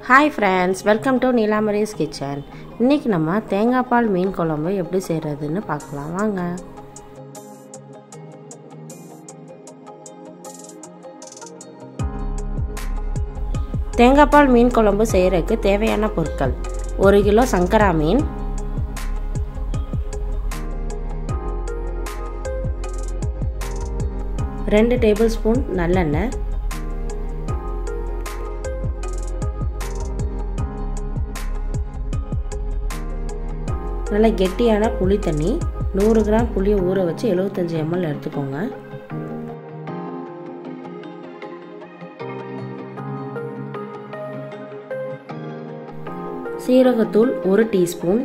hi friends welcome to Neelamari's kitchen இன்றைக்கி நம்ம தேங்காய் பால் மீன் குழம்பு எப்படி செய்கிறதுன்னு பார்க்கலாம் வாங்க தேங்காய் பால் மீன் குழம்பு செய்கிறதுக்கு தேவையான பொருட்கள் ஒரு கிலோ சங்கரா மீன் ரெண்டு டேபிள் ஸ்பூன் நல்லெண்ணெய் நல்ல கெட்டியான புளி தண்ணி நூறு கிராம் புளியை ஊற வச்சு எழுபத்தஞ்சி எம்எல் எடுத்துக்கோங்க சீரகத்தூள் ஒரு டீஸ்பூன்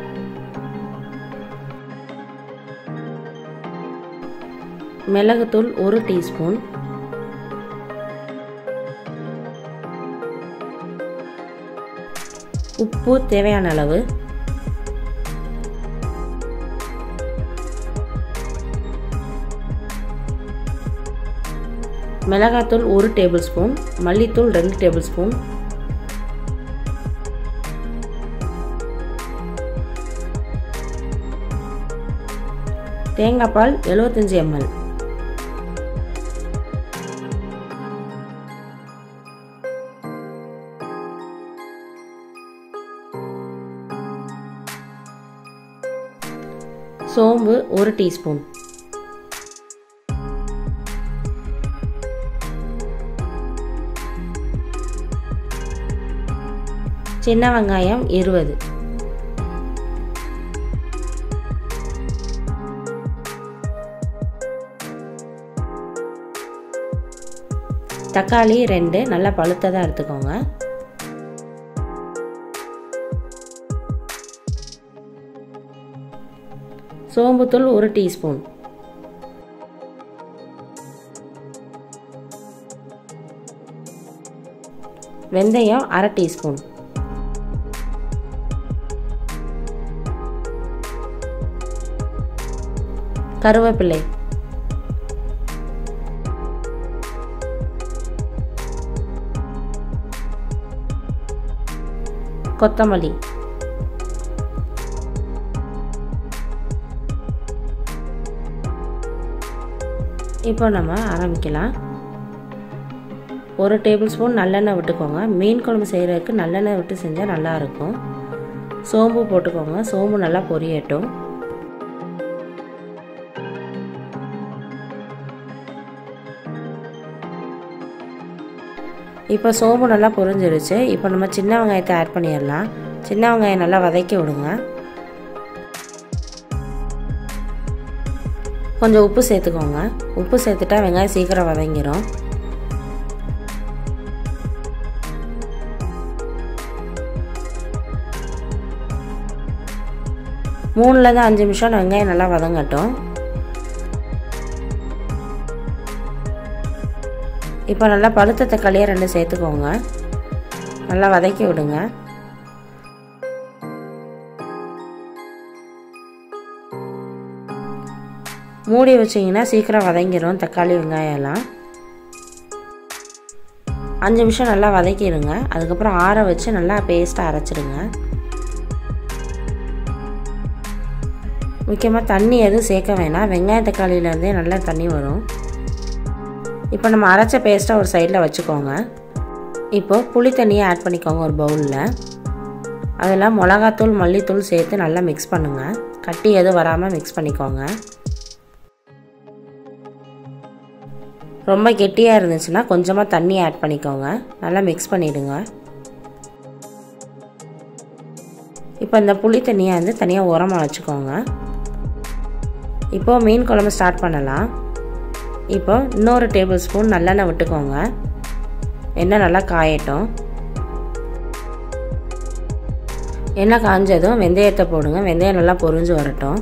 மிளகுத்தூள் ஒரு டீஸ்பூன் உப்பு தேவையான அளவு மிளகாத்தூள் ஒரு டேபிள் ஸ்பூன் மல்லித்தூள் ரெண்டு டேபிள் ஸ்பூன் தேங்காய் பால் எழுபத்தஞ்சி எம்எல் சோம்பு ஒரு டீஸ்பூன் சின்ன வெங்காயம் இருபது தக்காளி ரெண்டு நல்லா பழுத்ததாக எடுத்துக்கோங்க சோம்புத்தூள் ஒரு டீஸ்பூன் வெந்தயம் அரை டீஸ்பூன் கருவேப்பிலை கொத்தமல்லி இப்போ நம்ம ஆரம்பிக்கலாம் ஒரு டேபிள் ஸ்பூன் நல்லெண்ணெய் விட்டுக்கோங்க மீன் குழம்பு செய்கிறதுக்கு நல்லெண்ணெய் விட்டு செஞ்சால் நல்லாயிருக்கும் சோம்பு போட்டுக்கோங்க சோம்பு நல்லா பொரியட்டும் இப்போ சோம்பு நல்லா பொரிஞ்சிருச்சு இப்போ நம்ம சின்ன வெங்காயத்தை ஆட் பண்ணிடலாம் சின்ன வெங்காயம் நல்லா வதக்கி விடுங்க கொஞ்சம் உப்பு சேர்த்துக்கோங்க உப்பு சேர்த்துட்டா வெங்காயம் சீக்கிரம் வதங்கிடும் மூணுலேருந்து அஞ்சு நிமிஷம் வெங்காயம் நல்லா வதங்கட்டும் இப்போ நல்லா பழுத்த தக்காளியாக ரெண்டு சேர்த்துக்கோங்க நல்லா வதக்கி விடுங்க மூடி வச்சிங்கன்னா சீக்கிரம் வதங்கிடும் தக்காளி வெங்காயம் எல்லாம் அஞ்சு நிமிஷம் நல்லா வதக்கிடுங்க அதுக்கப்புறம் ஆற வச்சு நல்லா பேஸ்ட்டாக அரைச்சிடுங்க முக்கியமாக தண்ணி எதுவும் சேர்க்க வேணாம் வெங்காய தக்காளியிலேருந்தே நல்லா தண்ணி வரும் இப்போ நம்ம அரைச்ச பேஸ்ட்டாக ஒரு சைடில் வச்சுக்கோங்க இப்போது புளி தண்ணியை ஆட் பண்ணிக்கோங்க ஒரு பவுலில் அதில் மிளகாத்தூள் மல்லித்தூள் சேர்த்து நல்லா மிக்ஸ் பண்ணுங்கள் கட்டி எதுவும் வராமல் மிக்ஸ் பண்ணிக்கோங்க ரொம்ப கெட்டியாக இருந்துச்சுன்னா கொஞ்சமாக தண்ணி ஆட் பண்ணிக்கோங்க நல்லா மிக்ஸ் பண்ணிவிடுங்க இப்போ இந்த புளி தண்ணியை வந்து தனியாக உரமாக வச்சுக்கோங்க இப்போது மீன் குழம்பு ஸ்டார்ட் பண்ணலாம் இப்போ இன்னொரு டேபிள் ஸ்பூன் நல்லெண்ணெய் விட்டுக்கோங்க எண்ணெய் நல்லா காயட்டும் எண்ணெய் காஞ்சதும் வெந்தயத்தை போடுங்க வெந்தயம் நல்லா பொரிஞ்சு வரட்டும்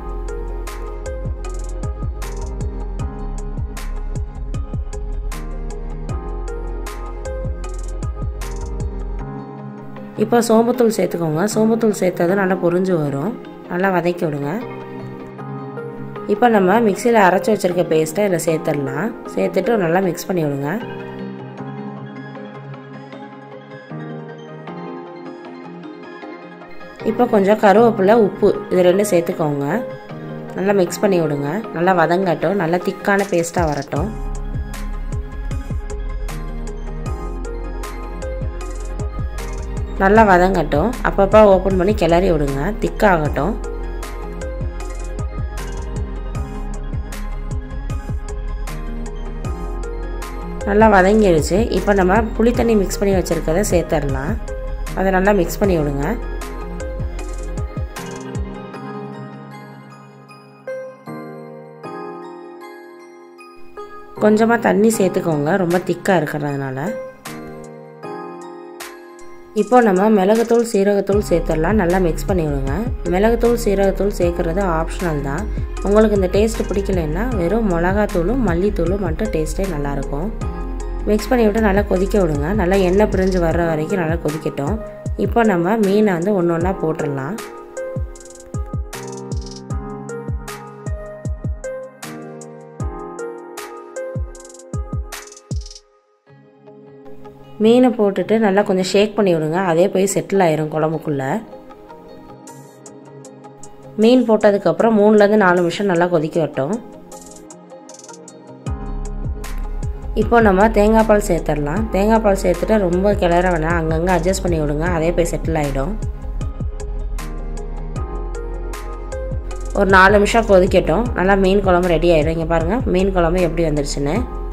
இப்போ சோம்புத்தூள் சேர்த்துக்கோங்க சோம்புத்தூள் சேர்த்தது நல்லா பொரிஞ்சு வரும் நல்லா வதக்கி விடுங்க இப்போ நம்ம மிக்சியில் அரைச்சி வச்சுருக்க பேஸ்ட்டை இதில் சேர்த்துடலாம் சேர்த்துட்டு நல்லா மிக்ஸ் பண்ணி விடுங்க இப்போ கொஞ்சம் கருவேப்பிலை உப்பு இது ரெண்டும் சேர்த்துக்கோங்க நல்லா மிக்ஸ் பண்ணி விடுங்க நல்லா வதங்கட்டும் நல்லா திக்கான பேஸ்ட்டாக வரட்டும் நல்லா வதங்கட்டும் அப்பப்போ ஓப்பன் பண்ணி கிளறி விடுங்க திக்காகட்டும் நல்லா வதங்கிடுச்சு இப்போ நம்ம புளி தண்ணி மிக்ஸ் பண்ணி வச்சுருக்கத சேர்த்துடலாம் அதை நல்லா மிக்ஸ் பண்ணி விடுங்க கொஞ்சமாக தண்ணி சேர்த்துக்கோங்க ரொம்ப திக்காக இருக்கிறதுனால இப்போ நம்ம மிளகுத்தூள் சீரகத்தூள் சேர்த்துடலாம் நல்லா மிக்ஸ் பண்ணி விடுங்க மிளகுத்தூள் சீரகத்தூள் சேர்க்குறது ஆப்ஷனல் தான் உங்களுக்கு இந்த டேஸ்ட் பிடிக்கலன்னா வெறும் மிளகாத்தூளும் மல்லித்தூளும் மட்டும் டேஸ்ட்டே நல்லாயிருக்கும் மிக்ஸ் பண்ணி விட்டு நல்லா கொதிக்க விடுங்க நல்லா எண்ணெய் பிரிஞ்சு வர்ற வரைக்கும் நல்லா கொதிக்கட்டும் இப்போ நம்ம மீனை வந்து ஒன்று ஒன்றா போட்டுடலாம் மீனை போட்டுட்டு நல்லா கொஞ்சம் ஷேக் பண்ணி விடுங்க அதே போய் செட்டில் ஆயிரும் குழம்புக்குள்ளே மீன் போட்டதுக்கப்புறம் மூணுலேருந்து நாலு நிமிஷம் நல்லா கொதிக்க வரட்டும் இப்போ நம்ம தேங்காய் பால் சேர்த்துடலாம் தேங்காய் பால் சேர்த்துட்டு ரொம்ப கிளற வேணாம் அங்கங்கே அட்ஜஸ்ட் பண்ணி விடுங்க அதே போய் செட்டில் ஆகிடும் ஒரு நாலு நிமிஷம் கொதிக்கட்டும் நல்லா மீன் குழம்பு ரெடி ஆகிடும் இங்கே பாருங்கள் மீன் குழம்பு எப்படி வந்துருச்சுன்னு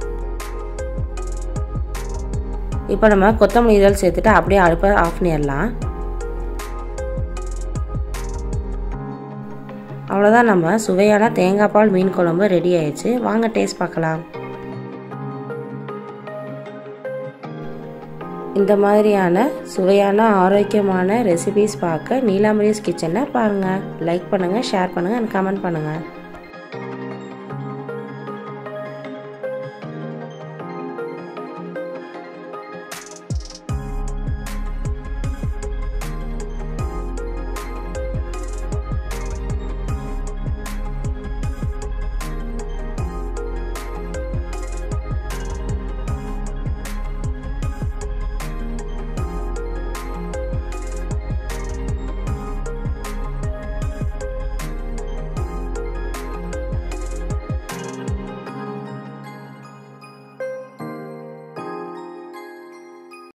இப்போ நம்ம கொத்தமல்லி இதழ் சேர்த்துட்டு அப்படியே அடுப்பை ஆஃப் பண்ணிடலாம் அவ்வளோதான் நம்ம சுவையான தேங்காய் பால் மீன் குழம்பு ரெடி ஆயிடுச்சு வாங்க டேஸ்ட் பார்க்கலாம் இந்த மாதிரியான சுவையான ஆரோக்கியமான ரெசிபிஸ் பார்க்க நீலாமரிஸ் கிச்சனை பாருங்கள் லைக் பண்ணுங்கள் ஷேர் பண்ணுங்கள் அண்ட் கமெண்ட் பண்ணுங்கள்